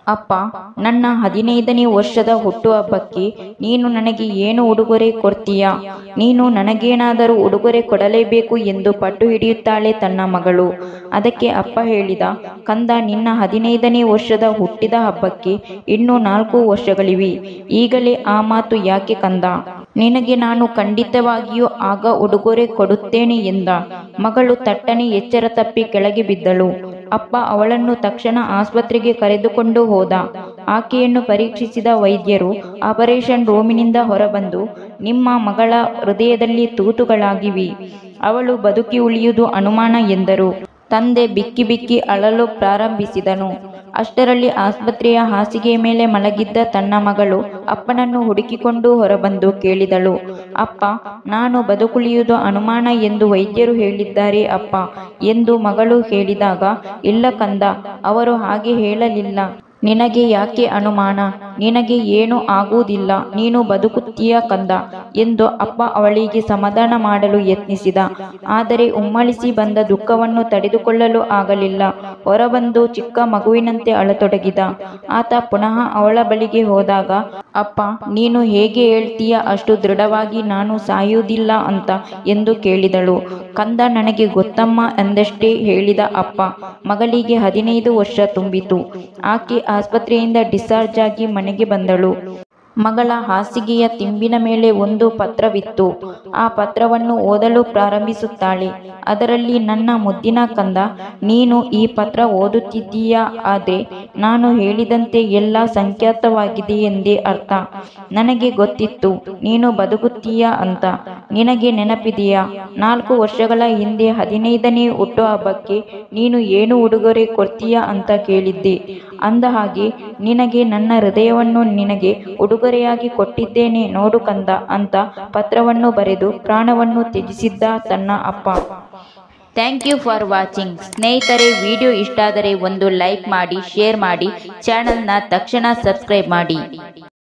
ಅಪ್ಪ ನನ್ನ ಹದಿನೈದನೇ ವರ್ಷದ ಹುಟ್ಟುಹಬ್ಬಕ್ಕೆ ನೀನು ನನಗೆ ಏನು ಉಡುಗೊರೆ ಕೊಡ್ತೀಯಾ ನೀನು ನನಗೇನಾದರೂ ಉಡುಗೊರೆ ಕೊಡಲೇಬೇಕು ಎಂದು ಪಟ್ಟು ಹಿಡಿಯುತ್ತಾಳೆ ತನ್ನ ಮಗಳು ಅದಕ್ಕೆ ಅಪ್ಪ ಹೇಳಿದ ಕಂದ ನಿನ್ನ ಹದಿನೈದನೇ ವರ್ಷದ ಹುಟ್ಟಿದ ಹಬ್ಬಕ್ಕೆ ಇನ್ನೂ ನಾಲ್ಕು ವರ್ಷಗಳಿವೆ ಈಗಲೇ ಆ ಮಾತು ಯಾಕೆ ಕಂದ ನಿನಗೆ ನಾನು ಖಂಡಿತವಾಗಿಯೂ ಆಗ ಉಡುಗೊರೆ ಕೊಡುತ್ತೇನೆ ಎಂದ ಮಗಳು ತಟ್ಟನೆ ಎಚ್ಚರ ತಪ್ಪಿ ಕೆಳಗೆ ಬಿದ್ದಳು ಅಪ್ಪ ಅವಳನ್ನು ತಕ್ಷಣ ಆಸ್ಪತ್ರೆಗೆ ಕರೆದುಕೊಂಡು ಹೋದ ಆಕೆಯನ್ನು ಪರೀಕ್ಷಿಸಿದ ವೈದ್ಯರು ಆಪರೇಷನ್ ರೂಮಿನಿಂದ ಹೊರಬಂದು ನಿಮ್ಮ ಮಗಳ ಹೃದಯದಲ್ಲಿ ತೂತುಗಳಾಗಿವೆ ಅವಳು ಬದುಕಿ ಉಳಿಯುವುದು ಅನುಮಾನ ಎಂದರು ತಂದೆ ಬಿಕ್ಕಿ ಬಿಕ್ಕಿ ಅಳಲು ಪ್ರಾರಂಭಿಸಿದನು ಅಷ್ಟರಲ್ಲಿ ಆಸ್ಪತ್ರೆಯ ಹಾಸಿಗೆಯ ಮೇಲೆ ಮಲಗಿದ್ದ ತನ್ನ ಮಗಳು ಅಪ್ಪನನ್ನು ಹುಡುಕಿಕೊಂಡು ಹೊರಬಂದು ಕೇಳಿದಳು ಅಪ್ಪ ನಾನು ಬದುಕುಳಿಯುವುದು ಅನುಮಾನ ಎಂದು ವೈದ್ಯರು ಹೇಳಿದ್ದಾರೆ ಅಪ್ಪ ಎಂದು ಮಗಳು ಹೇಳಿದಾಗ ಇಲ್ಲ ಕಂದ ಅವರು ಹಾಗೆ ಹೇಳಲಿಲ್ಲ ನಿನಗೆ ಯಾಕೆ ಅನುಮಾನ ನಿನಗೆ ಏನೂ ಆಗುವುದಿಲ್ಲ ನೀನು ಬದುಕುತ್ತೀಯ ಕಂದ ಎಂದು ಅಪ್ಪ ಅವಳಿಗೆ ಸಮಾಧಾನ ಮಾಡಲು ಯತ್ನಿಸಿದ ಆದರೆ ಉಮ್ಮಳಿಸಿ ಬಂದ ದುಃಖವನ್ನು ತಡೆದುಕೊಳ್ಳಲು ಆಗಲಿಲ್ಲ ಹೊರಬಂದು ಚಿಕ್ಕ ಮಗುವಿನಂತೆ ಅಳತೊಡಗಿದ ಆತ ಪುನಃ ಅವಳ ಬಳಿಗೆ ಹೋದಾಗ ಅಪ್ಪ ನೀನು ಹೇಗೆ ಹೇಳ್ತೀಯ ಅಷ್ಟು ದೃಢವಾಗಿ ನಾನು ಸಾಯುವುದಿಲ್ಲ ಅಂತ ಎಂದು ಕೇಳಿದಳು ಕಂದ ನನಗೆ ಗೊತ್ತಮ್ಮ ಎಂದಷ್ಟೇ ಹೇಳಿದ ಅಪ್ಪ ಮಗಳಿಗೆ ಹದಿನೈದು ವರ್ಷ ತುಂಬಿತು ಆಕೆ ಆಸ್ಪತ್ರೆಯಿಂದ ಡಿಸ್ಚಾರ್ಜ್ ಆಗಿ ಮನೆಗೆ ಬಂದಳು ಮಗಳ ಹಾಸಿಗೆಯ ತಿಂಬಿನ ಮೇಲೆ ಒಂದು ಪತ್ರವಿತ್ತು ಆ ಪತ್ರವನ್ನು ಓದಲು ಪ್ರಾರಂಭಿಸುತ್ತಾಳೆ ಅದರಲ್ಲಿ ನನ್ನ ಮುದ್ದಿನ ಕಂದ ನೀನು ಈ ಪತ್ರ ಓದುತ್ತಿದ್ದೀಯಾ ಆದರೆ ನಾನು ಹೇಳಿದಂತೆ ಎಲ್ಲ ಸಂಖ್ಯಾತವಾಗಿದೆ ಎಂದೇ ಅರ್ಥ ನನಗೆ ಗೊತ್ತಿತ್ತು ನೀನು ಬದುಕುತ್ತೀಯಾ ಅಂತ ನಿನಗೆ ನೆನಪಿದೆಯಾ ನಾಲ್ಕು ವರ್ಷಗಳ ಹಿಂದೆ ಹದಿನೈದನೇ ಹುಟ್ಟುಹಬ್ಬಕ್ಕೆ ನೀನು ಏನು ಉಡುಗೊರೆ ಕೊಡ್ತೀಯಾ ಅಂತ ಕೇಳಿದ್ದೆ ಅಂದ ಹಾಗೆ ನಿನಗೆ ನನ್ನ ಹೃದಯವನ್ನು ನಿನಗೆ ಉಡುಗೊರೆಯಾಗಿ ಕೊಟ್ಟಿದ್ದೇನೆ ನೋಡು ಕಂದ ಅಂತ ಪತ್ರವನ್ನು ಬರೆದು ಪ್ರಾಣವನ್ನು ತ್ಯಜಿಸಿದ್ದ ತನ್ನ ಅಪ್ಪ ಥ್ಯಾಂಕ್ ಯು ಫಾರ್ ವಾಚಿಂಗ್ ಸ್ನೇಹಿತರೆ ವಿಡಿಯೋ ಇಷ್ಟ ಆದರೆ ಒಂದು ಲೈಕ್ ಮಾಡಿ ಶೇರ್ ಮಾಡಿ ಚಾನಲ್ನ ತಕ್ಷಣ ಸಬ್ಸ್ಕ್ರೈಬ್ ಮಾಡಿ